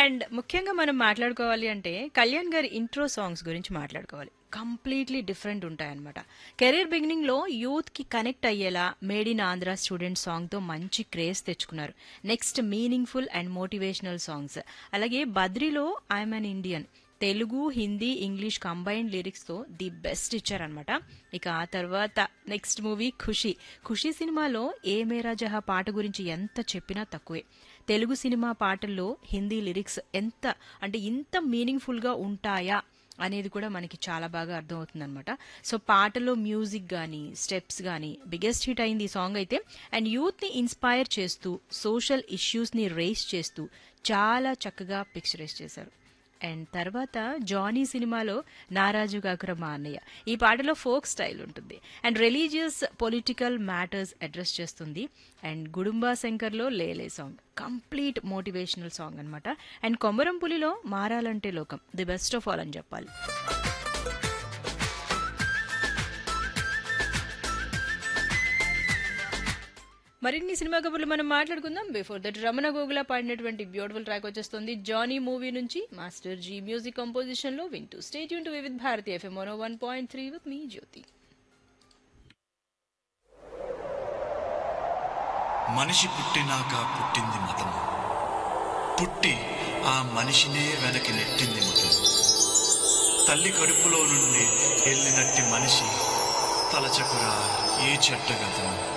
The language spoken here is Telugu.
అండ్ ముఖ్యంగా మనం మాట్లాడుకోవాలి అంటే కళ్యాణ్ గారి ఇంట్రో సాంగ్స్ గురించి మాట్లాడుకోవాలి కంప్లీట్లీ డిఫరెంట్ ఉంటాయన్నమాట కెరీర్ బిగినింగ్ లో యూత్ కి కనెక్ట్ అయ్యేలా made in Andhra student song తో మంచి క్రేజ్ తెచ్చుకున్నారు next meaningful and motivational songs అలాగే బద్రిలో I'm an Indian Telugu Hindi English combined lyrics తో ది బెస్ట్ ఇచ్చారనమాట ఇక ఆ తర్వాత నెక్స్ట్ మూవీ ఖుషి ఖుషి సినిమాలో ఏ మేరా జహా పాట గురించి ఎంత చెప్పినా తక్కువే తెలుగు సినిమా పాటల్లో హిందీ లిరిక్స్ ఎంత అంటే ఇంత మీనింగ్ఫుల్ గా ఉంటాయా అనేది కూడా మనకి చాలా బాగా అర్థమవుతుందన్నమాట సో పాటలో మ్యూజిక్ కానీ స్టెప్స్ కానీ బిగ్గెస్ట్ హిట్ అయింది ఈ సాంగ్ అయితే అండ్ యూత్ని ఇన్స్పైర్ చేస్తూ సోషల్ ఇష్యూస్ని రేస్ చేస్తూ చాలా చక్కగా పిక్చరైజ్ చేశారు అండ్ తర్వాత జానీ సినిమాలో నారాజు కాకుర మా అన్నయ్య ఈ పాటలో ఫోక్ స్టైల్ ఉంటుంది and religious political matters address చేస్తుంది అండ్ గుడుంబా శంకర్లో లేలే సాంగ్ కంప్లీట్ మోటివేషనల్ సాంగ్ అనమాట అండ్ కొమరం పులిలో మారాలంటే లోకం ది బెస్ట్ ఆఫ్ ఆల్ అని చెప్పాలి మరిన్ని సినిమా కబుర్లు మనం మాట్లాడుకుందాం బిఫోర్ దట్ రమణ గోగుల పాడినటువంటి బ్యూటిఫుల్ ట్రాక్ వచ్చేస్తుంది జానీ మూవీ నుంచి మాస్టర్ జీ మ్యూజిక్ కంపోజిషన్ లో వింటూ స్టేట్ యూన్ to with Bharathi FM one point three with మీ జ్యోతి మనిషి పుట్టినాక పుట్టింది మతము పుట్టి ఆ మనిషినే వెనక్కి నెట్టింది మతము తల్లి కడుపులో నుండి వెళ్ళినట్టి మనిషి తలచకురా ఈ చెట్టగతము